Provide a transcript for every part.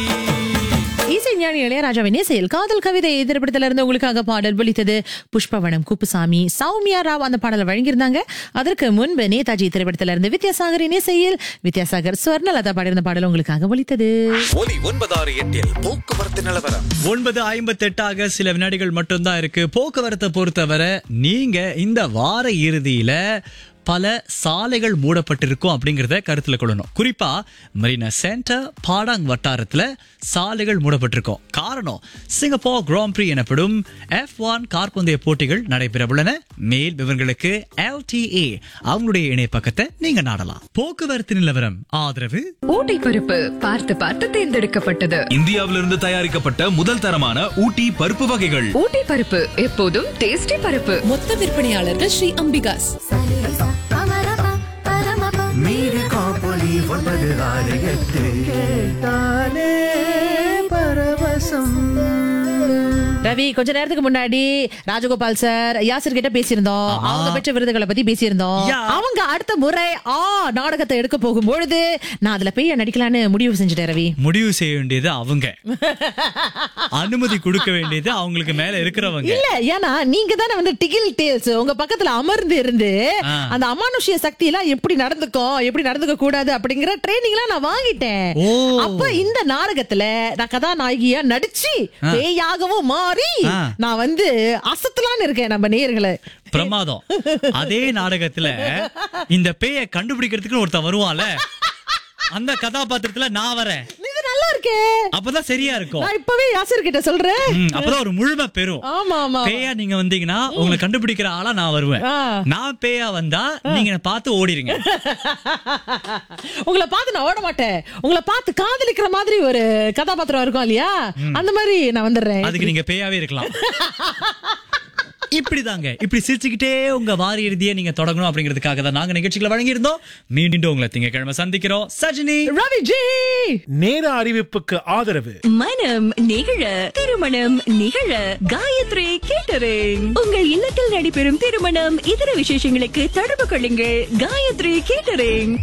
இசைஞானி இளையராஜாவின் இசையில் காதல் கவிதை திரைப்படத்துல இருந்து உங்களுக்காக பாடல் ஒலித்தது புஷ்பவனம் குப்புசாமி சௌமியா ராவ் அந்த பாடலை வழங்கியிருந்தாங்க அதற்கு முன்பு நேதாஜி திரைப்படத்துல இருந்து வித்யாசாகரின் இசையில் வித்யாசாகர் ஸ்வர்ணலதா பாடியிருந்த பாடல் உங்களுக்காக ஒலித்தது ஒலி ஒன்பதாறு எட்டில் போக்குவரத்து நிலவரம் ஒன்பது ஐம்பத்தெட்டாக சில வினாடிகள் மட்டும்தான் இருக்கு போக்குவரத்தை பொறுத்தவரை நீங்க இந்த வார இறுதியில பல சாலைகள் மூடப்பட்டிருக்கும் அப்படிங்கறத கருத்துல கொள்ளணும் குறிப்பா மெரினா சென்டர் பாடாங் வட்டாரத்துல சாலைகள் மூடப்பட்டிருக்கும் காரணம் சிங்கப்பூர் கிராண்ட் பிரீ எனப்படும் எஃப் ஒன் கார்பந்தய போட்டிகள் நடைபெற உள்ளன மேல் விவரங்களுக்கு LTA அவங்களுடைய இணைய பக்கத்தை நீங்க நாடலாம் போக்குவரத்து நிலவரம் ஆதரவு ஊட்டி பருப்பு பார்த்து பார்த்து தேர்ந்தெடுக்கப்பட்டது இந்தியாவிலிருந்து தயாரிக்கப்பட்ட முதல் தரமான ஊட்டி பருப்பு வகைகள் ஊட்டி பருப்பு எப்போதும் டேஸ்டி பருப்பு மொத்த விற்பனையாளர்கள் ஸ்ரீ அம்பிகாஸ் ரவி கொஞ்ச நேரத்துக்கு முன்னாடி ராஜகோபால் சார் யாசிர் கிட்ட பேசியிருந்தோம் அவங்க பெற்ற விருதுகளை பத்தி பேசியிருந்தோம் யா. அவங்க அடுத்த முறை ஆ நாடகத்தை எடுக்க போகும் பொழுது நான் அதுல போய் நடிக்கலான்னு முடிவு செஞ்சுட்டேன் ரவி முடிவு செய்ய வேண்டியது அவங்க அனுமதி கொடுக்க வேண்டியது அவங்களுக்கு மேல இருக்கிறவங்க இல்ல ஏன்னா நீங்க தானே வந்து டிகில் டேல்ஸ் உங்க பக்கத்துல அமர்ந்து இருந்து ஆ. அந்த அமானுஷ்ய சக்தி எல்லாம் எப்படி நடந்துக்கும் எப்படி நடந்துக்க கூடாது அப்படிங்கிற ட்ரைனிங் எல்லாம் நான் வாங்கிட்டேன் ஓ. அப்ப இந்த நாடகத்துல நான் கதாநாயகியா நடிச்சு பேயாகவும் மாறி ஆ. நான் வந்து அசத்தலான்னு இருக்கேன் நம்ம நேயர்களை பிரமாதம் அதே நாடகத்துல இந்த பேய கண்டுபிடிக்கிறதுக்கு ஒருத்தன் வருவான்ல அந்த கதாபாத்திரத்துல நான் வரேன் இது நல்லா இருக்கே அப்பதான் சரியா இருக்கும் நான் இப்பவே யாசர் கிட்ட சொல்றேன் ம், அப்பதான் ஒரு முழுமை பெறும் ஆமா ஆமா பேயா நீங்க வந்தீங்கன்னா உங்களை கண்டுபிடிக்கிற ஆளா நான் வருவேன் ஆ. நான் பேயா வந்தா நீங்க என்னை பார்த்து ஓடிடுங்க உங்களை பார்த்து நான் ஓட மாட்டேன் உங்களை பார்த்து காதலிக்கிற மாதிரி ஒரு கதாபாத்திரம் இருக்கும் இல்லையா அந்த மாதிரி நான் வந்துடுறேன் அதுக்கு நீங்க பேயாவே இருக்கலாம் இப்படிதாங்க இப்படி சிரிச்சுக்கிட்டே உங்க வார இறுதியை நீங்க தொடங்கணும் அப்படிங்கிறதுக்காக தான் நாங்க நிகழ்ச்சிகளை வழங்கியிருந்தோம் மீண்டும் உங்களை திங்கக்கிழமை சந்திக்கிறோம் சஜினி ரவி ஜி நேர அறிவிப்புக்கு ஆதரவு மனம் நிகழ திருமணம் நிகழ காயத்ரி கேட்டரிங் உங்கள் இல்லத்தில் நடைபெறும் திருமணம் இதர விசேஷங்களுக்கு தொடர்பு கொள்ளுங்கள் காயத்ரி கேட்டரிங்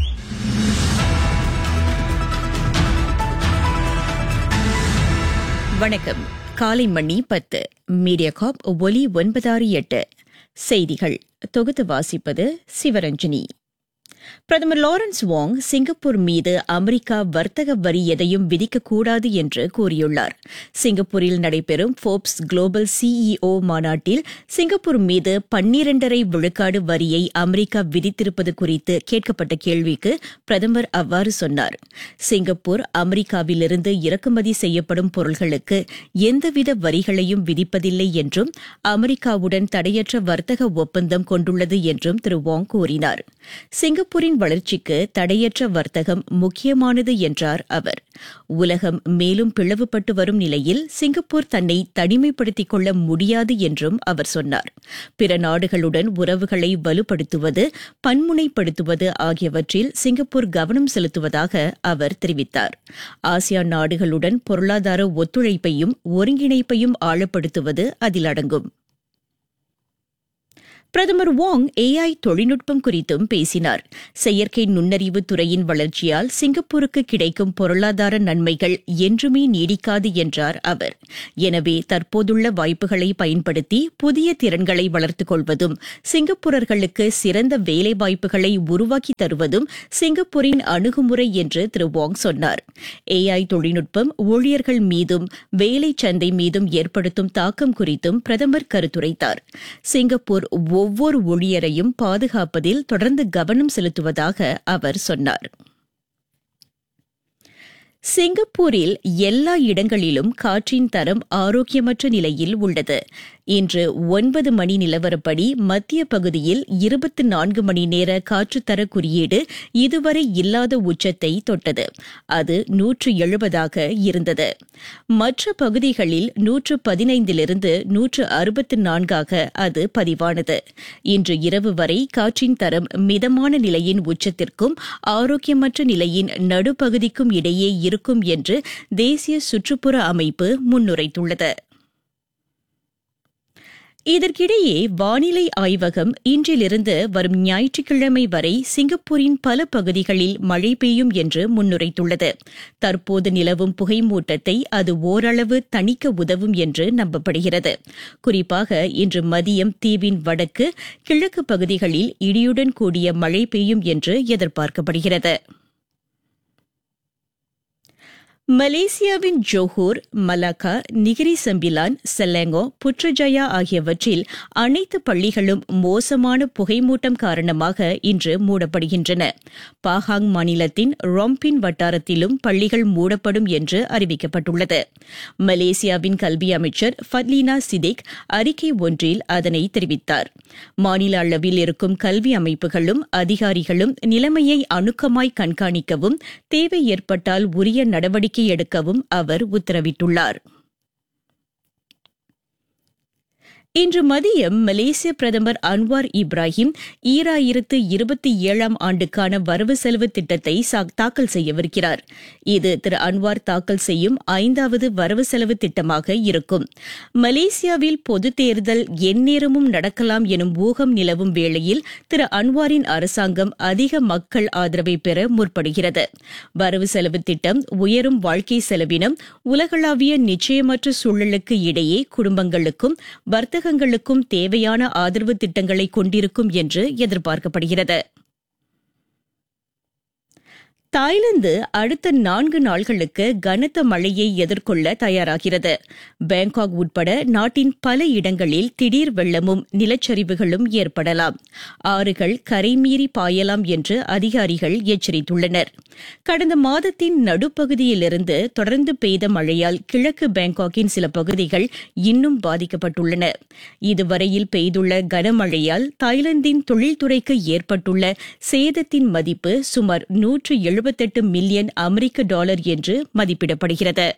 வணக்கம் காலை மணி பத்து மீடியா காப் ஒலி ஒன்பதாறு எட்டு செய்திகள் தொகுத்து வாசிப்பது சிவரஞ்சனி பிரதமர் லாரன்ஸ் வாங் சிங்கப்பூர் மீது அமெரிக்கா வர்த்தக வரி எதையும் விதிக்கக்கூடாது என்று கூறியுள்ளார் சிங்கப்பூரில் நடைபெறும் ஃபோர்ப்ஸ் குளோபல் சிஇஓ மாநாட்டில் சிங்கப்பூர் மீது பன்னிரண்டரை விழுக்காடு வரியை அமெரிக்கா விதித்திருப்பது குறித்து கேட்கப்பட்ட கேள்விக்கு பிரதமர் அவ்வாறு சொன்னார் சிங்கப்பூர் அமெரிக்காவிலிருந்து இறக்குமதி செய்யப்படும் பொருள்களுக்கு எந்தவித வரிகளையும் விதிப்பதில்லை என்றும் அமெரிக்காவுடன் தடையற்ற வர்த்தக ஒப்பந்தம் கொண்டுள்ளது என்றும் திரு வாங் கூறினார் சிங்கப்பூரின் வளர்ச்சிக்கு தடையற்ற வர்த்தகம் முக்கியமானது என்றார் அவர் உலகம் மேலும் பிளவுபட்டு வரும் நிலையில் சிங்கப்பூர் தன்னை தனிமைப்படுத்திக் கொள்ள முடியாது என்றும் அவர் சொன்னார் பிற நாடுகளுடன் உறவுகளை வலுப்படுத்துவது பன்முனைப்படுத்துவது ஆகியவற்றில் சிங்கப்பூர் கவனம் செலுத்துவதாக அவர் தெரிவித்தார் ஆசியான் நாடுகளுடன் பொருளாதார ஒத்துழைப்பையும் ஒருங்கிணைப்பையும் ஆழப்படுத்துவது அதில் அடங்கும் பிரதமர் வாங் ஏஐ தொழில்நுட்பம் குறித்தும் பேசினார் செயற்கை நுண்ணறிவு துறையின் வளர்ச்சியால் சிங்கப்பூருக்கு கிடைக்கும் பொருளாதார நன்மைகள் என்றுமே நீடிக்காது என்றார் அவர் எனவே தற்போதுள்ள வாய்ப்புகளை பயன்படுத்தி புதிய திறன்களை வளர்த்துக் கொள்வதும் சிங்கப்பூரர்களுக்கு சிறந்த வேலைவாய்ப்புகளை உருவாக்கி தருவதும் சிங்கப்பூரின் அணுகுமுறை என்று திரு வாங் சொன்னார் ஏஐ தொழில்நுட்பம் ஊழியர்கள் மீதும் வேலை சந்தை மீதும் ஏற்படுத்தும் தாக்கம் குறித்தும் பிரதமர் கருத்துரைத்தார் சிங்கப்பூர் ஒவ்வொரு ஊழியரையும் பாதுகாப்பதில் தொடர்ந்து கவனம் செலுத்துவதாக அவர் சொன்னார் சிங்கப்பூரில் எல்லா இடங்களிலும் காற்றின் தரம் ஆரோக்கியமற்ற நிலையில் உள்ளது இன்று ஒன்பது மணி நிலவரப்படி மத்திய பகுதியில் இருபத்தி நான்கு மணி நேர காற்றுத்தர குறியீடு இதுவரை இல்லாத உச்சத்தை தொட்டது அது நூற்று எழுபதாக இருந்தது மற்ற பகுதிகளில் நூற்று பதினைந்திலிருந்து நூற்று அறுபத்து நான்காக அது பதிவானது இன்று இரவு வரை காற்றின் தரம் மிதமான நிலையின் உச்சத்திற்கும் ஆரோக்கியமற்ற நிலையின் நடுப்பகுதிக்கும் இடையே இருக்கும் என்று தேசிய சுற்றுப்புற அமைப்பு முன்னுரைத்துள்ளது இதற்கிடையே வானிலை ஆய்வகம் இன்றிலிருந்து வரும் ஞாயிற்றுக்கிழமை வரை சிங்கப்பூரின் பல பகுதிகளில் மழை பெய்யும் என்று முன்னுரைத்துள்ளது தற்போது நிலவும் புகைமூட்டத்தை அது ஓரளவு தணிக்க உதவும் என்று நம்பப்படுகிறது குறிப்பாக இன்று மதியம் தீவின் வடக்கு கிழக்கு பகுதிகளில் இடியுடன் கூடிய மழை பெய்யும் என்று எதிர்பார்க்கப்படுகிறது மலேசியாவின் Johor Malacca Negeri Sembilan Selangor Putrajaya ஆகியவற்றில் அனைத்து பள்ளிகளும் மோசமான புகைமூட்டம் காரணமாக இன்று மூடப்படுகின்றன பாஹாங் மாநிலத்தின் ரொம்பின் வட்டாரத்திலும் பள்ளிகள் மூடப்படும் என்று அறிவிக்கப்பட்டுள்ளது மலேசியாவின் கல்வி அமைச்சர் ஃபட்லீனா சிதிக் அறிக்கை ஒன்றில் அதனை தெரிவித்தார் மாநில அளவில் இருக்கும் கல்வி அமைப்புகளும் அதிகாரிகளும் நிலைமையை அணுக்கமாய் கண்காணிக்கவும் தேவை ஏற்பட்டால் உரிய நடவடிக்கை எடுக்கவும் அவர் உத்தரவிட்டுள்ளார் இன்று மதியம் மலேசிய பிரதமர் அன்வார் இப்ராஹிம் ஈராயிரத்து இருபத்தி ஏழாம் ஆண்டுக்கான வரவு செலவு திட்டத்தை சா- தாக்கல் செய்யவிருக்கிறார் இது திரு அன்வார் தாக்கல் செய்யும் ஐந்தாவது வரவு செலவு திட்டமாக இருக்கும் மலேசியாவில் பொது தேர்தல் எந்நேரமும் நடக்கலாம் எனும் ஊகம் நிலவும் வேளையில் திரு அன்வாரின் அரசாங்கம் அதிக மக்கள் ஆதரவை பெற முற்படுகிறது வரவு செலவு திட்டம் உயரும் வாழ்க்கை செலவினம் உலகளாவிய நிச்சயமற்ற சூழலுக்கு இடையே குடும்பங்களுக்கும் வர்த்தகங்களுக்கும் தேவையான ஆதரவு திட்டங்களை கொண்டிருக்கும் என்று எதிர்பார்க்கப்படுகிறது தாய்லாந்து அடுத்த நான்கு நாள்களுக்கு கனத்த மழையை எதிர்கொள்ள தயாராகிறது பேங்காக் உட்பட நாட்டின் பல இடங்களில் திடீர் வெள்ளமும் நிலச்சரிவுகளும் ஏற்படலாம் ஆறுகள் கரைமீறி பாயலாம் என்று அதிகாரிகள் எச்சரித்துள்ளனர் கடந்த மாதத்தின் நடுப்பகுதியிலிருந்து தொடர்ந்து பெய்த மழையால் கிழக்கு பேங்காக்கின் சில பகுதிகள் இன்னும் பாதிக்கப்பட்டுள்ளன இதுவரையில் பெய்துள்ள கனமழையால் தாய்லாந்தின் தொழில்துறைக்கு ஏற்பட்டுள்ள சேதத்தின் மதிப்பு சுமார் நூற்று எழுபத்தெட்டு மில்லியன் அமெரிக்க டாலர் என்று மதிப்பிடப்படுகிறது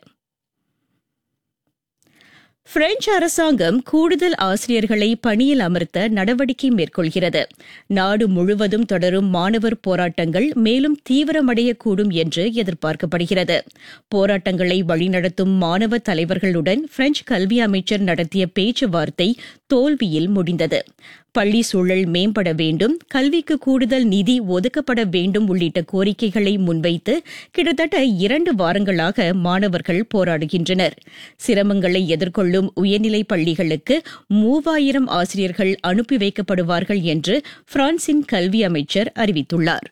பிரெஞ்சு அரசாங்கம் கூடுதல் ஆசிரியர்களை பணியில் அமர்த்த நடவடிக்கை மேற்கொள்கிறது நாடு முழுவதும் தொடரும் மாணவர் போராட்டங்கள் மேலும் தீவிரமடையக்கூடும் என்று எதிர்பார்க்கப்படுகிறது போராட்டங்களை வழிநடத்தும் மாணவ தலைவர்களுடன் பிரெஞ்சு கல்வி அமைச்சர் நடத்திய பேச்சுவார்த்தை தோல்வியில் முடிந்தது பள்ளி சூழல் மேம்பட வேண்டும் கல்விக்கு கூடுதல் நிதி ஒதுக்கப்பட வேண்டும் உள்ளிட்ட கோரிக்கைகளை முன்வைத்து கிட்டத்தட்ட இரண்டு வாரங்களாக மாணவர்கள் போராடுகின்றனர் சிரமங்களை எதிர்கொள்ளும் உயர்நிலைப் பள்ளிகளுக்கு மூவாயிரம் ஆசிரியர்கள் அனுப்பி வைக்கப்படுவார்கள் என்று பிரான்சின் கல்வி அமைச்சர் அறிவித்துள்ளார்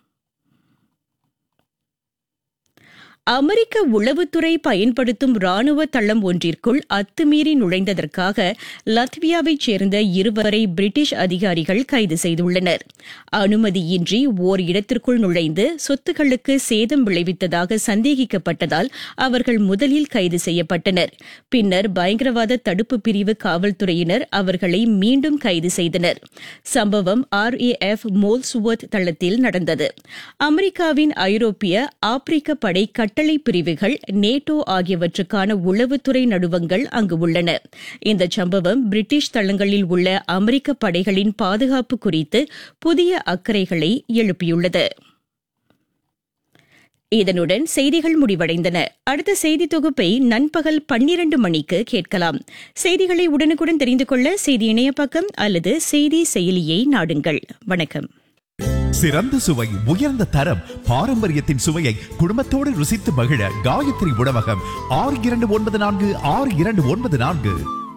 அமெரிக்க உளவுத்துறை பயன்படுத்தும் ராணுவ தளம் ஒன்றிற்குள் அத்துமீறி நுழைந்ததற்காக லத்வியாவைச் சேர்ந்த இருவரை பிரிட்டிஷ் அதிகாரிகள் கைது செய்துள்ளனர் அனுமதியின்றி ஓர் இடத்திற்குள் நுழைந்து சொத்துக்களுக்கு சேதம் விளைவித்ததாக சந்தேகிக்கப்பட்டதால் அவர்கள் முதலில் கைது செய்யப்பட்டனர் பின்னர் பயங்கரவாத தடுப்பு பிரிவு காவல்துறையினர் அவர்களை மீண்டும் கைது செய்தனர் சம்பவம் ஆர்ஏஎஃப் மோல்சுவத் தளத்தில் நடந்தது அமெரிக்காவின் ஐரோப்பிய ஆப்பிரிக்க படை கட்டளை பிரிவுகள் நேட்டோ ஆகியவற்றுக்கான உளவுத்துறை நடுவங்கள் அங்கு உள்ளன இந்த சம்பவம் பிரிட்டிஷ் தளங்களில் உள்ள அமெரிக்க படைகளின் பாதுகாப்பு குறித்து புதிய அக்கறைகளை எழுப்பியுள்ளது இதனுடன் செய்திகள் முடிவடைந்தன அடுத்த செய்தி தொகுப்பை நண்பகல் பன்னிரண்டு மணிக்கு கேட்கலாம் செய்திகளை உடனுக்குடன் தெரிந்து கொள்ள செய்தி இணையப்பக்கம் அல்லது செய்தி செயலியை நாடுங்கள் வணக்கம் சிறந்த சுவை உயர்ந்த தரம் பாரம்பரியத்தின் சுவையை குடும்பத்தோடு ருசித்து மகிழ காயத்ரி உணவகம் ஆறு இரண்டு ஒன்பது நான்கு ஆறு இரண்டு ஒன்பது நான்கு